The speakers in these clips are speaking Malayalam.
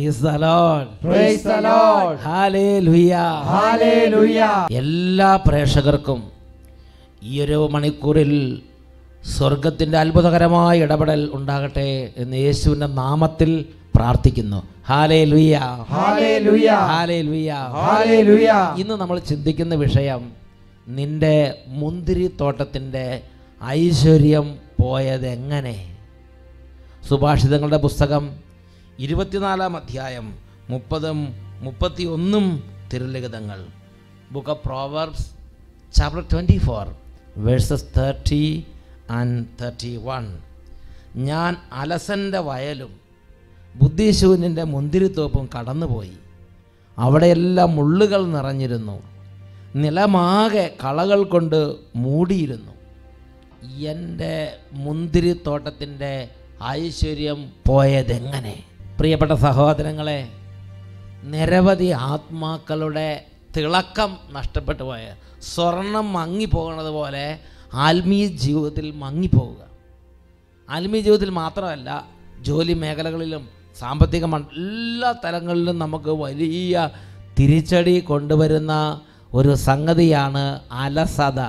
Praise the Lord. Praise the Lord. Hallelujah. Hallelujah. എല്ലാ പ്രേക്ഷകർക്കും ഈ ഒരു മണിക്കൂറിൽ സ്വർഗത്തിൻ്റെ അത്ഭുതകരമായ ഇടപെടൽ ഉണ്ടാകട്ടെ എന്ന് യേശുവിൻ്റെ നാമത്തിൽ പ്രാർത്ഥിക്കുന്നു ഹാലേ ലുയ്യ Hallelujah. ഹാലേ ലുയ്യ Hallelujah. ഇന്ന് നമ്മൾ ചിന്തിക്കുന്ന വിഷയം നിന്റെ മുന്തിരിത്തോട്ടത്തിൻ്റെ ഐശ്വര്യം പോയതെങ്ങനെ സുഭാഷിതങ്ങളുടെ പുസ്തകം ഇരുപത്തിനാലാം അധ്യായം മുപ്പതും മുപ്പത്തി ഒന്നും തിരുലിഖിതങ്ങൾ book of Proverbs chapter twenty four verses thirty and thirty one ഞാൻ അലസൻ്റെ വയലും ബുദ്ധിശൂന്യൻ്റെ മുന്തിരിത്തോപ്പും കടന്നുപോയി അവിടെയെല്ലാം മുള്ളുകൾ നിറഞ്ഞിരുന്നു നിലമാകെ കളകൾ കൊണ്ട് മൂടിയിരുന്നു എൻ്റെ മുന്തിരിത്തോട്ടത്തിൻ്റെ ഐശ്വര്യം പോയതെങ്ങനെ പ്രിയപ്പെട്ട സഹോദരങ്ങളെ നിരവധി ആത്മാക്കളുടെ തിളക്കം നഷ്ടപ്പെട്ടു പോയ സ്വർണം മങ്ങിപ്പോകുന്നത് പോലെ ആത്മീയ ജീവിതത്തിൽ മങ്ങിപ്പോവുക ആത്മീയ ജീവിതത്തിൽ മാത്രമല്ല ജോലി മേഖലകളിലും സാമ്പത്തിക മണ്ഡ എല്ലാ തലങ്ങളിലും നമുക്ക് വലിയ തിരിച്ചടി കൊണ്ടുവരുന്ന ഒരു സംഗതിയാണ് അലസത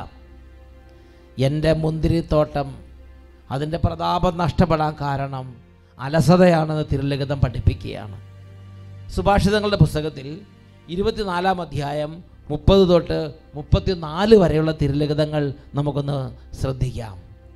എൻ്റെ മുന്തിരിത്തോട്ടം അതിൻ്റെ പ്രതാപം നഷ്ടപ്പെടാൻ കാരണം അലസതയാണെന്ന് തിരുലിഖിതം പഠിപ്പിക്കുകയാണ് സുഭാഷിതങ്ങളുടെ പുസ്തകത്തിൽ ഇരുപത്തിനാലാം അധ്യായം മുപ്പത് തൊട്ട് മുപ്പത്തിനാല് വരെയുള്ള തിരുലിഖിതങ്ങൾ നമുക്കൊന്ന് ശ്രദ്ധിക്കാം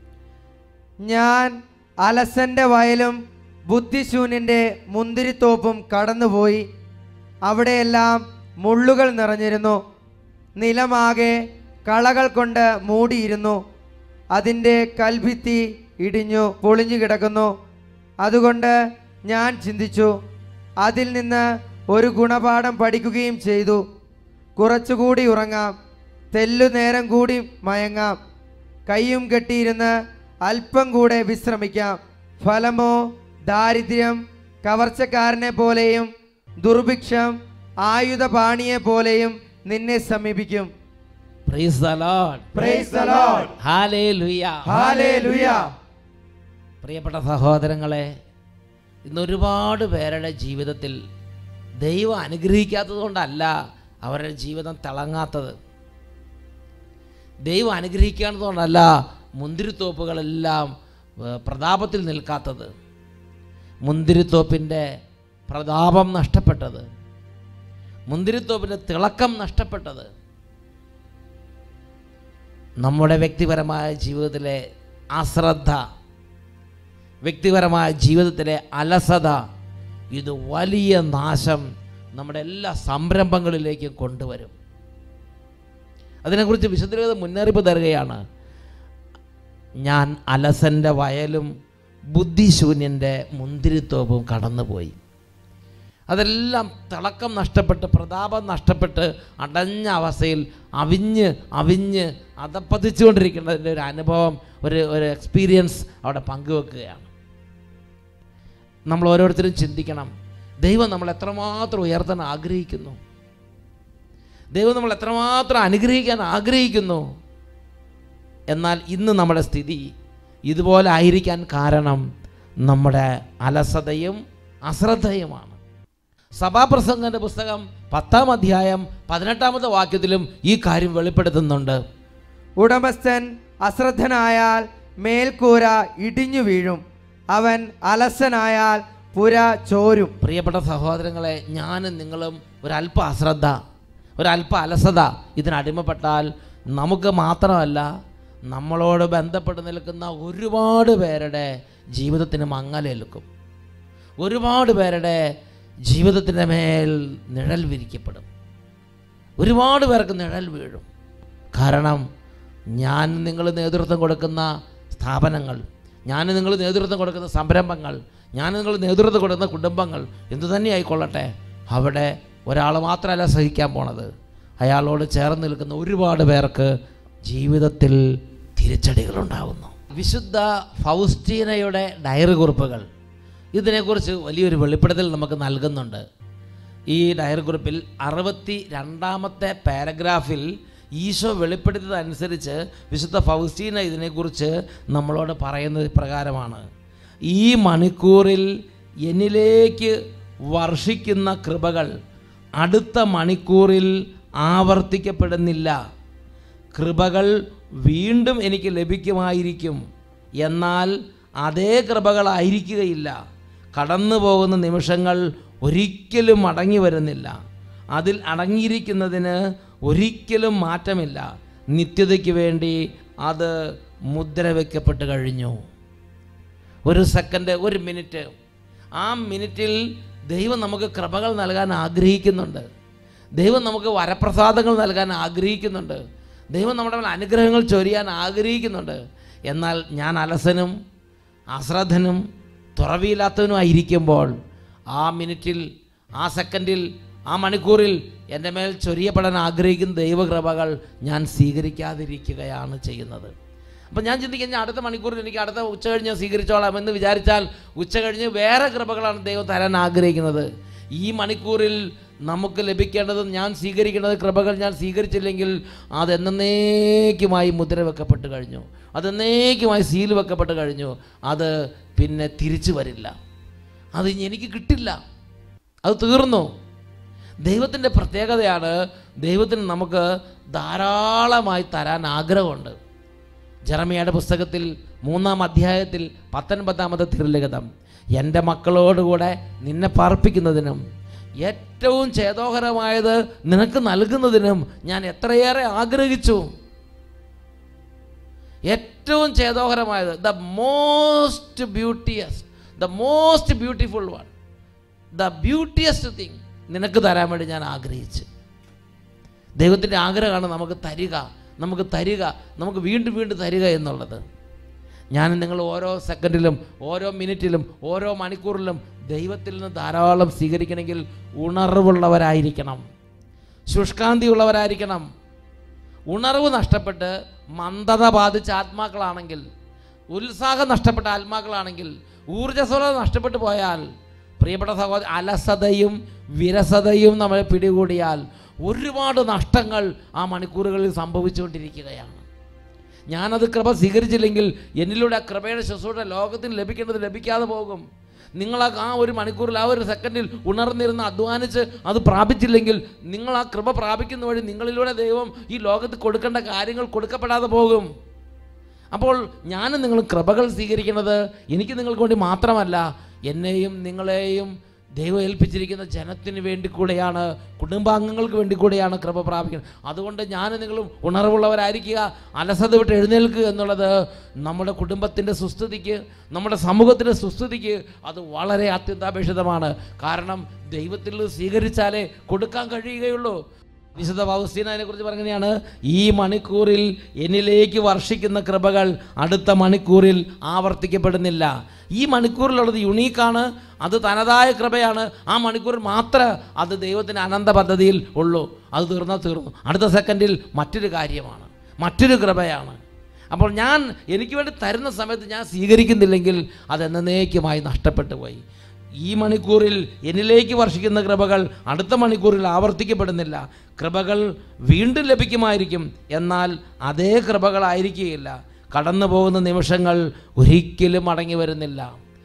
ഞാൻ അലസന്റെ വയലും ബുദ്ധിശൂന്യന്റെ മുന്തിരിത്തോപ്പും കടന്നുപോയി അവിടെയെല്ലാം മുള്ളുകൾ നിറഞ്ഞിരുന്നു നിലമാകെ കളകൾ കൊണ്ട് മൂടിയിരുന്നു അതിൻ്റെ കൽഭിത്തി ഇടിഞ്ഞു പൊളിഞ്ഞു കിടക്കുന്നു അതുകൊണ്ട് ഞാൻ ചിന്തിച്ചു അതിൽ നിന്ന് ഒരു ഗുണപാഠം പഠിക്കുകയും ചെയ്തു കുറച്ചുകൂടി ഉറങ്ങാം തെല്ലു നേരം കൂടി മയങ്ങാം കൈയും കെട്ടിയിരുന്ന് അല്പം കൂടെ വിശ്രമിക്കാം ഫലമോ ദാരിദ്ര്യം കവർച്ചക്കാരനെ പോലെയും ദുർഭിക്ഷം ആയുധപാണിയെ പോലെയും നിന്നെ സമീപിക്കും Praise the Lord. Praise the Lord. Hallelujah. Hallelujah. പ്രിയപ്പെട്ട സഹോദരങ്ങളെ ഇന്ന് ഒരുപാട് പേരുടെ ജീവിതത്തിൽ ദൈവം അനുഗ്രഹിക്കാത്തത് കൊണ്ടല്ല അവരുടെ ജീവിതം തിളങ്ങാത്തത് ദൈവം അനുഗ്രഹിക്കാത്തത് കൊണ്ടല്ല മുന്തിരിത്തോപ്പുകളെല്ലാം ഏർ, പ്രതാപത്തിൽ നിൽക്കാത്തത് മുന്തിരിത്തോപ്പിൻ്റെ പ്രതാപം നഷ്ടപ്പെട്ടത് മുന്തിരിത്തോപ്പിൻ്റെ തിളക്കം നഷ്ടപ്പെട്ടത് നമ്മുടെ വ്യക്തിപരമായ ജീവിതത്തിലെ അശ്രദ്ധ വ്യക്തിപരമായ ജീവിതത്തിലെ അലസത ഇത് വലിയ നാശം നമ്മുടെ എല്ലാ സംരംഭങ്ങളിലേക്കും കൊണ്ടുവരും അതിനെക്കുറിച്ച് വിശുദ്ധ മുന്നറിയിപ്പ് തരികയാണ് ഞാൻ അലസൻ്റെ വയലും ബുദ്ധിശൂന്യൻ്റെ മുന്തിരിത്തോപ്പും കടന്നുപോയി അതെല്ലാം തിളക്കം നഷ്ടപ്പെട്ട് പ്രതാപം നഷ്ടപ്പെട്ട് അടഞ്ഞ അവസ്ഥയിൽ അവിഞ്ഞ് അവിഞ്ഞ് അതപ്പതിച്ചുകൊണ്ടിരിക്കുന്നതിൻ്റെ ഒരു അനുഭവം ഒരു ഒരു എക്സ്പീരിയൻസ് അവിടെ പങ്കുവെക്കുകയാണ് നമ്മൾ ഓരോരുത്തരും ചിന്തിക്കണം ദൈവം നമ്മൾ എത്രമാത്രം ഉയർത്താൻ ആഗ്രഹിക്കുന്നു ദൈവം നമ്മൾ എത്രമാത്രം അനുഗ്രഹിക്കാൻ ആഗ്രഹിക്കുന്നു എന്നാൽ ഇന്ന് നമ്മുടെ സ്ഥിതി ഇതുപോലെ ആയിരിക്കാൻ കാരണം നമ്മുടെ അലസതയും അശ്രദ്ധയുമാണ് സഭാപ്രസംഗന്റെ പുസ്തകം പത്താം അധ്യായം പതിനെട്ടാമത്തെ വാക്യത്തിലും ഈ കാര്യം വെളിപ്പെടുത്തുന്നുണ്ട് ഉടമസ്ഥൻ അശ്രദ്ധനായാൽ മേൽക്കൂര ഇടിഞ്ഞു വീഴും അവൻ അലസനായാൽ പുര ചോരും പ്രിയപ്പെട്ട സഹോദരങ്ങളെ ഞാനും നിങ്ങളും ഒരല്പ അശ്രദ്ധ ഒരല്പ അലസത ഇതിനടിമപ്പെട്ടാൽ നമുക്ക് മാത്രമല്ല നമ്മളോട് ബന്ധപ്പെട്ട് നിൽക്കുന്ന ഒരുപാട് പേരുടെ ജീവിതത്തിന് മങ്ങലേൽക്കും ഒരുപാട് പേരുടെ ജീവിതത്തിൻ്റെ മേൽ നിഴൽ വിരിക്കപ്പെടും ഒരുപാട് പേർക്ക് നിഴൽ വീഴും കാരണം ഞാൻ നിങ്ങൾ നേതൃത്വം കൊടുക്കുന്ന സ്ഥാപനങ്ങൾ ഞാൻ നിങ്ങൾ നേതൃത്വം കൊടുക്കുന്ന സംരംഭങ്ങൾ ഞാൻ നിങ്ങൾ നേതൃത്വം കൊടുക്കുന്ന കുടുംബങ്ങൾ എന്തു തന്നെ ആയിക്കൊള്ളട്ടെ അവിടെ ഒരാൾ മാത്രമല്ല സഹിക്കാൻ പോണത് അയാളോട് ചേർന്ന് നിൽക്കുന്ന ഒരുപാട് പേർക്ക് ജീവിതത്തിൽ തിരിച്ചടികളുണ്ടാകുന്നു വിശുദ്ധ ഫൗസ്റ്റീനയുടെ ഡയറി കുറിപ്പുകൾ ഇതിനെക്കുറിച്ച് വലിയൊരു വെളിപ്പെടുത്തൽ നമുക്ക് നൽകുന്നുണ്ട് ഈ ഡയറി കുറിപ്പിൽ അറുപത്തി രണ്ടാമത്തെ പാരഗ്രാഫിൽ ഈശോ വെളിപ്പെടുത്തിയതനുസരിച്ച് വിശുദ്ധ ഫൗസ്റ്റീന ഇതിനെക്കുറിച്ച് നമ്മളോട് പറയുന്നത് പ്രകാരമാണ് ഈ മണിക്കൂറിൽ എന്നിലേക്ക് വർഷിക്കുന്ന കൃപകൾ അടുത്ത മണിക്കൂറിൽ ആവർത്തിക്കപ്പെടുന്നില്ല കൃപകൾ വീണ്ടും എനിക്ക് ലഭിക്കുമായിരിക്കും എന്നാൽ അതേ കൃപകളായിരിക്കുകയില്ല കടന്നു പോകുന്ന നിമിഷങ്ങൾ ഒരിക്കലും അടങ്ങി വരുന്നില്ല അതിൽ അടങ്ങിയിരിക്കുന്നതിന് ഒരിക്കലും മാറ്റമില്ല നിത്യതയ്ക്ക് വേണ്ടി അത് മുദ്ര വയ്ക്കപ്പെട്ട് കഴിഞ്ഞു ഒരു സെക്കൻഡ് ഒരു മിനിറ്റ് ആ മിനിറ്റിൽ ദൈവം നമുക്ക് കൃപകൾ നൽകാൻ ആഗ്രഹിക്കുന്നുണ്ട് ദൈവം നമുക്ക് വരപ്രസാദങ്ങൾ നൽകാൻ ആഗ്രഹിക്കുന്നുണ്ട് ദൈവം നമ്മുടെ മേൽ അനുഗ്രഹങ്ങൾ ചൊരിയാൻ ആഗ്രഹിക്കുന്നുണ്ട് എന്നാൽ ഞാൻ അലസനും അശ്രദ്ധനും തുറവിയില്ലാത്തവനുമായിരിക്കുമ്പോൾ ആ മിനിറ്റിൽ ആ സെക്കൻഡിൽ ആ മണിക്കൂറിൽ എൻ്റെ മേൽ ചൊരിയപ്പെടാൻ ആഗ്രഹിക്കുന്ന ദൈവകൃപകൾ ഞാൻ സ്വീകരിക്കാതിരിക്കുകയാണ് ചെയ്യുന്നത് അപ്പം ഞാൻ ചിന്തിക്കും ഞാൻ അടുത്ത മണിക്കൂറിൽ എനിക്ക് അടുത്ത ഉച്ച കഴിഞ്ഞ് സ്വീകരിച്ചോളാം എന്ന് വിചാരിച്ചാൽ ഉച്ച കഴിഞ്ഞ് വേറെ കൃപകളാണ് ദൈവം തരാൻ ആഗ്രഹിക്കുന്നത് ഈ മണിക്കൂറിൽ നമുക്ക് ലഭിക്കേണ്ടത് ഞാൻ സ്വീകരിക്കേണ്ടത് കൃപകൾ ഞാൻ സ്വീകരിച്ചില്ലെങ്കിൽ അതെന്നേക്കുമായി മുദ്ര വെക്കപ്പെട്ട് കഴിഞ്ഞു അതെന്നേക്കുമായി സീൽ വെക്കപ്പെട്ട് കഴിഞ്ഞു അത് പിന്നെ തിരിച്ചു വരില്ല അത് ഇനി എനിക്ക് കിട്ടില്ല അത് തീർന്നു ദൈവത്തിൻ്റെ പ്രത്യേകതയാണ് ദൈവത്തിന് നമുക്ക് ധാരാളമായി തരാൻ ആഗ്രഹമുണ്ട് ജെറമിയയുടെ പുസ്തകത്തിൽ മൂന്നാം അധ്യായത്തിൽ പത്തൊൻപതാമത്തെ തിരുലിഖിതം എൻ്റെ മക്കളോടുകൂടെ നിന്നെ പാർപ്പിക്കുന്നതിനും ഏറ്റവും ചേതോഹരമായത് നിനക്ക് നൽകുന്നതിനും ഞാൻ എത്രയേറെ ആഗ്രഹിച്ചു ഏറ്റവും ചേതോഹരമായത് the most beauteous the most beautiful one the beautiest thing നിനക്ക് തരാൻ വേണ്ടി ഞാൻ ആഗ്രഹിച്ചു ദൈവത്തിൻ്റെ ആഗ്രഹമാണ് നമുക്ക് തരിക നമുക്ക് തരിക നമുക്ക് വീണ്ടും വീണ്ടും തരിക എന്നുള്ളത് ഞാൻ നിങ്ങൾ ഓരോ സെക്കൻഡിലും ഓരോ മിനിറ്റിലും ഓരോ മണിക്കൂറിലും ദൈവത്തിൽ നിന്ന് ധാരാളം സ്വീകരിക്കണമെങ്കിൽ ഉണർവുള്ളവരായിരിക്കണം ശുഷ്കാന്തിയുള്ളവരായിരിക്കണം ഉണർവ് നഷ്ടപ്പെട്ട് മന്ദത ബാധിച്ച ആത്മാക്കളാണെങ്കിൽ ഉത്സാഹം നഷ്ടപ്പെട്ട ആത്മാക്കളാണെങ്കിൽ ഊർജ്ജസ്വലത നഷ്ടപ്പെട്ടു പോയാൽ പ്രിയപ്പെട്ട സഹോദര അലസതയും വിരസതയും നമ്മളെ പിടികൂടിയാൽ ഒരുപാട് നഷ്ടങ്ങൾ ആ മണിക്കൂറുകളിൽ സംഭവിച്ചുകൊണ്ടിരിക്കുകയാണ് ഞാനത് കൃപ സ്വീകരിച്ചില്ലെങ്കിൽ എന്നിലൂടെ ആ കൃപയുടെ ശുശ്രൂഷ ലോകത്തിന് ലഭിക്കേണ്ടത് ലഭിക്കാതെ പോകും നിങ്ങൾ ആ ആ ഒരു മണിക്കൂറിൽ ആ ഒരു സെക്കൻഡിൽ ഉണർന്നിരുന്ന് അധ്വാനിച്ച് അത് പ്രാപിച്ചില്ലെങ്കിൽ നിങ്ങൾ ആ കൃപ പ്രാപിക്കുന്ന വഴി നിങ്ങളിലൂടെ ദൈവം ഈ ലോകത്ത് കൊടുക്കേണ്ട കാര്യങ്ങൾ കൊടുക്കപ്പെടാതെ പോകും അപ്പോൾ ഞാനും നിങ്ങൾ കൃപകൾ സ്വീകരിക്കുന്നത് എനിക്ക് നിങ്ങൾക്ക് വേണ്ടി മാത്രമല്ല എന്നെയും നിങ്ങളെയും ദൈവം ഏൽപ്പിച്ചിരിക്കുന്ന ജനത്തിന് വേണ്ടി കൂടെയാണ് കുടുംബാംഗങ്ങൾക്ക് വേണ്ടി കൂടെയാണ് കൃപ പ്രാപിക്കുന്നത് അതുകൊണ്ട് ഞാനും നിങ്ങളും ഉണർവുള്ളവരായിരിക്കുക അലസത വിട്ട് എഴുന്നേൽക്കുക എന്നുള്ളത് നമ്മുടെ കുടുംബത്തിൻ്റെ സുസ്ഥിതിക്ക് നമ്മുടെ സമൂഹത്തിൻ്റെ സുസ്ഥിതിക്ക് അത് വളരെ അത്യന്താപേക്ഷിതമാണ് കാരണം ദൈവത്തിൽ നിന്ന് സ്വീകരിച്ചാലേ കൊടുക്കാൻ കഴിയുകയുള്ളൂ വിശുദ്ധ പൗസ്തീനെ കുറിച്ച് പറഞ്ഞതാണ് ഈ മണിക്കൂറിൽ എന്നിലേക്ക് വർഷിക്കുന്ന കൃപകൾ അടുത്ത മണിക്കൂറിൽ ആവർത്തിക്കപ്പെടുന്നില്ല ഈ മണിക്കൂറിലുള്ളത് യുണീക്കാണ് അത് തനതായ കൃപയാണ് ആ മണിക്കൂറിൽ മാത്രമേ അത് ദൈവത്തിൻ്റെ അനന്ത പദ്ധതിയിൽ ഉള്ളൂ അത് തീർന്നാൽ തീർന്നു അടുത്ത സെക്കൻഡിൽ മറ്റൊരു കാര്യമാണ് മറ്റൊരു കൃപയാണ് അപ്പോൾ ഞാൻ എനിക്ക് വേണ്ടി തരുന്ന സമയത്ത് ഞാൻ സ്വീകരിക്കുന്നില്ലെങ്കിൽ അത് എന്നേക്കുമായി നഷ്ടപ്പെട്ടു പോയി ഈ മണിക്കൂറിൽ എന്നിലേക്ക് വർഷിക്കുന്ന കൃപകൾ അടുത്ത മണിക്കൂറിൽ ആവർത്തിക്കപ്പെടുന്നില്ല കൃപകൾ വീണ്ടും ലഭിക്കുമായിരിക്കും എന്നാൽ അതേ കൃപകളായിരിക്കുകയില്ല കടന്നു പോകുന്ന നിമിഷങ്ങൾ ഒരിക്കലും മടങ്ങി വരുന്നില്ല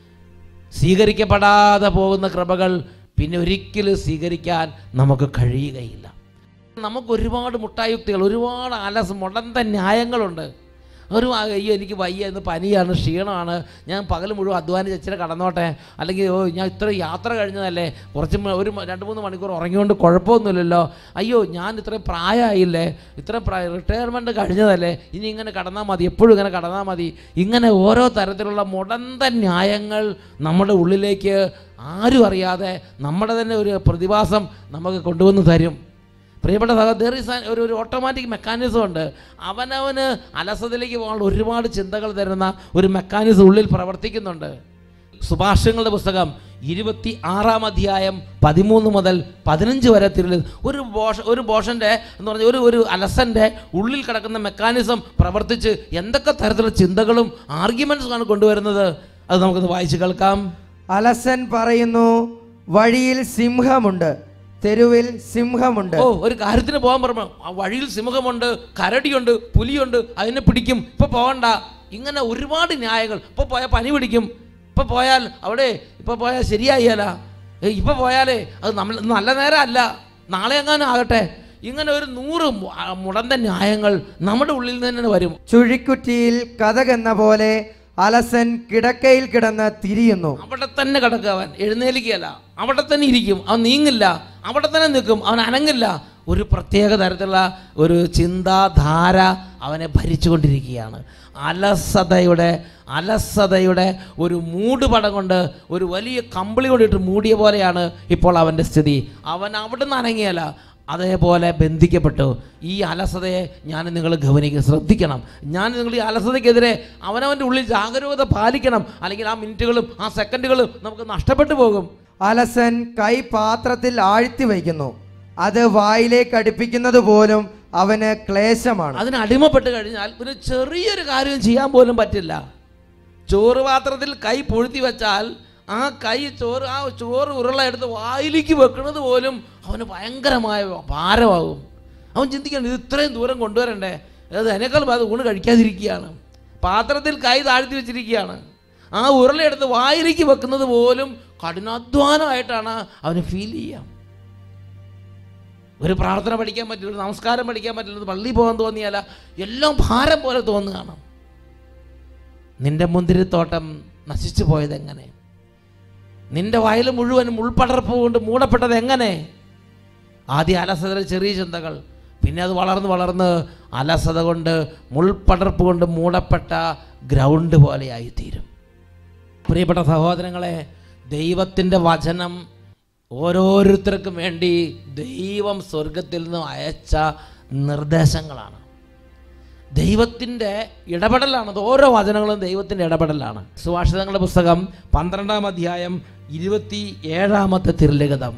സ്വീകരിക്കപ്പെടാതെ പോകുന്ന കൃപകൾ പിന്നെ ഒരിക്കലും സ്വീകരിക്കാൻ നമുക്ക് കഴിയുകയില്ല നമുക്ക് ഒരുപാട് മുട്ടായുക്തികൾ ഒരുപാട് അലസ് മുടന്ത ന്യായങ്ങളുണ്ട് ഒരു ആ, അയ്യോ എനിക്ക് വയ്യ എന്ന് പനിയാണ് ക്ഷീണമാണ് ഞാൻ പകൽ മുഴുവൻ അധ്വാനിച്ച് ഇച്ചിരി കടന്നോട്ടെ അല്ലെങ്കിൽ ഓ ഞാൻ ഇത്ര യാത്ര കഴിഞ്ഞതല്ലേ കുറച്ച് മ- ഒരു മ- രണ്ട് മൂന്ന് മണിക്കൂർ ഉറങ്ങിക്കൊണ്ട് കുഴപ്പമൊന്നുമില്ലല്ലോ അയ്യോ ഞാൻ ഇത്രയും പ്രായമായില്ലേ ഇത്ര റിട്ടയർമെൻറ്റ് കഴിഞ്ഞതല്ലേ ഇനി ഇങ്ങനെ കടന്നാൽ മതി എപ്പോഴും ഇങ്ങനെ കടന്നാൽ മതി ഇങ്ങനെ ഓരോ തരത്തിലുള്ള മുടന്ത ന്യായങ്ങൾ നമ്മുടെ ഉള്ളിലേക്ക് ആരും അറിയാതെ നമ്മുടെ തന്നെ ഒരു പ്രതിഭാസം നമുക്ക് കൊണ്ടുവന്ന് തരും പ്രിയപ്പെട്ട ദർ ഇസ് ഒരു ഒരു ഓട്ടോമാറ്റിക് മെക്കാനിസം ഉണ്ട് അവനവന് അലസതയിലേക്ക് പോകാനുള്ള ഒരുപാട് ചിന്തകൾ തരുന്ന ഒരു മെക്കാനിസം ഉള്ളിൽ പ്രവർത്തിക്കുന്നുണ്ട് സുഭാഷങ്ങളുടെ പുസ്തകം ഇരുപത്തി ആറാം അധ്യായം പതിമൂന്ന് മുതൽ പതിനഞ്ച് വരെ തിരുളി ഒരു ബോഷ ഒരു ബോഷൻ്റെ എന്ന് പറഞ്ഞ ഒരു ഒരു അലസൻ്റെ ഉള്ളിൽ കിടക്കുന്ന മെക്കാനിസം പ്രവർത്തിച്ച് എന്തൊക്കെ തരത്തിലുള്ള ചിന്തകളും ആർഗ്യുമെൻറ്റ്സും ആണ് കൊണ്ടുവരുന്നത് അത് നമുക്കൊന്ന് വായിച്ച് കേൾക്കാം അലസൻ പറയുന്നു വഴിയിൽ സിംഹമുണ്ട് തെരുവിൽ സിംഹമുണ്ട് ഓ ഒരു കാര്യത്തിന് പോകാൻ പറഞ്ഞു ആ വഴിയിൽ സിംഹമുണ്ട് കരടിയുണ്ട് പുലിയുണ്ട് അതിനെ പിടിക്കും ഇപ്പൊ പോകണ്ട ഇങ്ങനെ ഒരുപാട് ന്യായങ്ങൾ ഇപ്പൊ പോയാൽ പനി പിടിക്കും ഇപ്പൊ പോയാൽ അവിടെ ഇപ്പൊ പോയാൽ ശരിയായാല ഏ ഇപ്പൊ പോയാലേ അത് നമ്മൾ നല്ല നേരം അല്ല നാളെ എങ്ങാനും ആകട്ടെ ഇങ്ങനെ ഒരു നൂറ് മു- ആ മുടന്ത ന്യായങ്ങൾ നമ്മുടെ ഉള്ളിൽ നിന്ന് തന്നെ വരും ചുഴിക്കുറ്റിയിൽ കഥകെന്ന പോലെ അലസൻ കിടക്കയിൽ കിടന്ന് തിരിയുന്നു അവിടെ തന്നെ കിടക്കുക അവൻ എഴുന്നേലിക്കുകയല്ല അവിടെ തന്നെ ഇരിക്കും അവൻ നീങ്ങില്ല അവിടെ തന്നെ നിൽക്കും അവൻ അനങ്ങില്ല ഒരു പ്രത്യേക തരത്തിലുള്ള ഒരു ചിന്താധാര അവനെ ഭരിച്ചുകൊണ്ടിരിക്കുകയാണ് അലസതയുടെ അലസതയുടെ ഒരു മൂടുപടം കൊണ്ട് ഒരു വലിയ കമ്പിളി കൊണ്ടിട്ട് മൂടിയ പോലെയാണ് ഇപ്പോൾ അവൻ്റെ സ്ഥിതി അവൻ അവിടെ നിന്ന് അനങ്ങിയല്ല അതേപോലെ ബന്ധിക്കപ്പെട്ടു ഈ അലസതയെ ഞാൻ നിങ്ങൾ ഗവനിക്കുക ശ്രദ്ധിക്കണം ഞാൻ നിങ്ങൾ ഈ അലസതയ്ക്കെതിരെ അവനവൻ്റെ ഉള്ളിൽ ജാഗരൂകത പാലിക്കണം അല്ലെങ്കിൽ ആ മിനിറ്റുകളും ആ സെക്കൻഡുകളും നമുക്ക് നഷ്ടപ്പെട്ടു പോകും അലസൻ കൈ പാത്രത്തിൽ ആഴ്ത്തി വയ്ക്കുന്നു അത് വായിലേക്ക് അടുപ്പിക്കുന്നത് പോലും അവന് ക്ലേശമാണ് അതിന് അടിമപ്പെട്ട് കഴിഞ്ഞാൽ ഒരു ചെറിയൊരു കാര്യം ചെയ്യാൻ പോലും പറ്റില്ല ചോറ് പാത്രത്തിൽ കൈ പൊഴുത്തി വെച്ചാൽ ആ കൈ ചോറ് ആ ചോറ് ഉരുള എടുത്ത് വായിലേക്ക് വെക്കുന്നത് പോലും അവന് ഭയങ്കരമായ ഭാരമാകും അവൻ ചിന്തിക്കണം ഇത് ഇത്രയും ദൂരം കൊണ്ടുവരണ്ടേ അത് അതിനേക്കാളും അത് ഊണ് കഴിക്കാതിരിക്കുകയാണ് പാത്രത്തിൽ കൈ താഴ്ത്തി വെച്ചിരിക്കുകയാണ് ആ ഉരുള എടുത്ത് വായിലേക്ക് വെക്കുന്നത് പോലും കഠിനാധ്വാനമായിട്ടാണ് അവന് ഫീൽ ചെയ്യുക ഒരു പ്രാർത്ഥന പഠിക്കാൻ പറ്റില്ല ഒരു നമസ്കാരം പഠിക്കാൻ പറ്റില്ല ഒരു പള്ളി പോകാൻ തോന്നിയാല എല്ലാം ഭാരം പോലെ തോന്നുകയാണ് നിന്റെ മുന്തിരിത്തോട്ടം നശിച്ചു പോയത് എങ്ങനെ നിന്റെ വയൽ മുഴുവൻ ഉൾപ്പടർപ്പ് കൊണ്ട് മൂടപ്പെട്ടത് എങ്ങനെ ആദ്യ അലസതയുടെ ചെറിയ ചിന്തകൾ പിന്നെ അത് വളർന്ന് വളർന്ന് അലസത കൊണ്ട് മുൾപ്പടർപ്പ് കൊണ്ട് മൂടപ്പെട്ട ഗ്രൗണ്ട് പോലെയായിത്തീരും പ്രിയപ്പെട്ട സഹോദരങ്ങളെ ദൈവത്തിൻ്റെ വചനം ഓരോരുത്തർക്കും വേണ്ടി ദൈവം സ്വർഗത്തിൽ നിന്ന് അയച്ച നിർദ്ദേശങ്ങളാണ് ദൈവത്തിൻ്റെ ഇടപെടലാണ് അത് ഓരോ വചനങ്ങളും ദൈവത്തിൻ്റെ ഇടപെടലാണ് സുഭാഷിതങ്ങളുടെ പുസ്തകം പന്ത്രണ്ടാം അധ്യായം ഇരുപത്തി ഏഴാമത്തെ തിരുലിഖിതം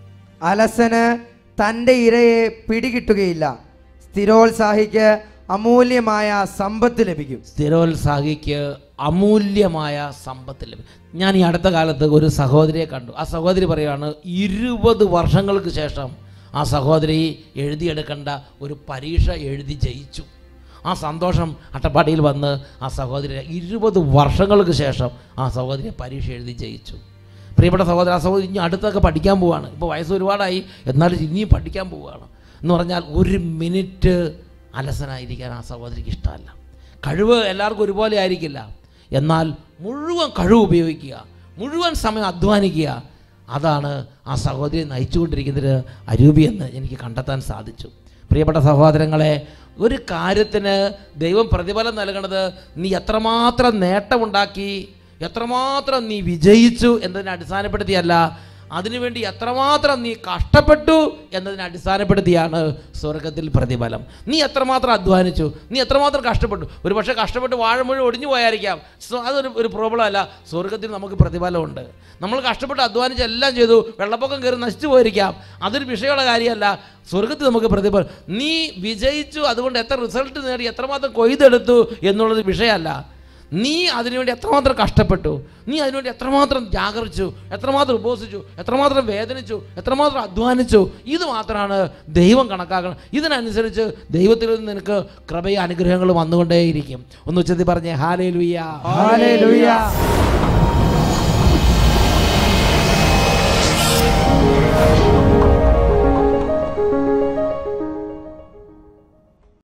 അലസന് തൻ്റെ ഇരയെ പിടികിട്ടുകയില്ല സ്ഥിരോത്സാഹിക്ക് അമൂല്യമായ സമ്പത്ത് ലഭിക്കും സ്ഥിരോത്സാഹിക്ക് അമൂല്യമായ സമ്പത്ത് ലഭിക്കും ഞാൻ ഈ അടുത്ത കാലത്ത് ഒരു സഹോദരിയെ കണ്ടു ആ സഹോദരി പറയുകയാണ് ഇരുപത് വർഷങ്ങൾക്ക് ശേഷം ആ സഹോദരി എഴുതിയെടുക്കേണ്ട ഒരു പരീക്ഷ എഴുതി ജയിച്ചു ആ സന്തോഷം അട്ടപ്പാടിയിൽ വന്ന് ആ സഹോദരി ഇരുപത് വർഷങ്ങൾക്ക് ശേഷം ആ സഹോദരി പരീക്ഷ എഴുതി ജയിച്ചു പ്രിയപ്പെട്ട സഹോദര ആ സഹോദരി ഇനി അടുത്തൊക്കെ പഠിക്കാൻ പോവുകയാണ് ഇപ്പോൾ വയസ്സ് ഒരുപാടായി എന്നാലും ഇനിയും പഠിക്കാൻ പോവുകയാണ് എന്ന് പറഞ്ഞാൽ ഒരു മിനിറ്റ് അലസനായിരിക്കാൻ ആ സഹോദരിക്ക് ഇഷ്ടമല്ല കഴിവ് എല്ലാവർക്കും ഒരുപോലെ ആയിരിക്കില്ല എന്നാൽ മുഴുവൻ കഴിവ് ഉപയോഗിക്കുക മുഴുവൻ സമയം അധ്വാനിക്കുക അതാണ് ആ സഹോദരി നയിച്ചുകൊണ്ടിരിക്കുന്നതിന് അരൂപി എന്ന് എനിക്ക് കണ്ടെത്താൻ സാധിച്ചു പ്രിയപ്പെട്ട സഹോദരങ്ങളെ ഒരു കാര്യത്തിന് ദൈവം പ്രതിഫലം നൽകണത് നീ എത്രമാത്രം നേട്ടമുണ്ടാക്കി എത്രമാത്രം നീ വിജയിച്ചു എന്നതിനെ അടിസ്ഥാനപ്പെടുത്തിയല്ല അതിനുവേണ്ടി എത്രമാത്രം നീ കഷ്ടപ്പെട്ടു എന്നതിനെ അടിസ്ഥാനപ്പെടുത്തിയാണ് സ്വർഗത്തിൽ പ്രതിഫലം നീ എത്രമാത്രം അധ്വാനിച്ചു നീ എത്രമാത്രം കഷ്ടപ്പെട്ടു ഒരു പക്ഷേ കഷ്ടപ്പെട്ട് വാഴ മുഴുവൻ ഒടിഞ്ഞു പോയായിരിക്കാം സോ അതൊരു ഒരു പ്രോബ്ലം അല്ല സ്വർഗത്തിൽ നമുക്ക് പ്രതിഫലമുണ്ട് നമ്മൾ കഷ്ടപ്പെട്ട് അധ്വാനിച്ച് എല്ലാം ചെയ്തു വെള്ളപ്പൊക്കം കയറി നശിച്ചു പോയിരിക്കാം അതൊരു വിഷയമുള്ള കാര്യമല്ല സ്വർഗത്തിൽ നമുക്ക് പ്രതിഫലം നീ വിജയിച്ചു അതുകൊണ്ട് എത്ര റിസൾട്ട് നേടി എത്രമാത്രം കൊയ്തെടുത്തു എന്നുള്ളത് വിഷയമല്ല നീ അതിനുവേണ്ടി എത്രമാത്രം കഷ്ടപ്പെട്ടു നീ അതിനുവേണ്ടി എത്രമാത്രം ജാഗരിച്ചു എത്രമാത്രം ഉപസിച്ചു എത്രമാത്രം വേദനിച്ചു എത്രമാത്രം അധ്വാനിച്ചു ഇത് മാത്രമാണ് ദൈവം കണക്കാക്കണം ഇതിനനുസരിച്ച് ദൈവത്തിൽ നിന്ന് നിനക്ക് കൃപയും അനുഗ്രഹങ്ങളും വന്നുകൊണ്ടേയിരിക്കും ഒന്ന് ഉച്ചത്തിൽ പറഞ്ഞേ ഹാലേ ലുയ്യ ഹല്ലേലൂയ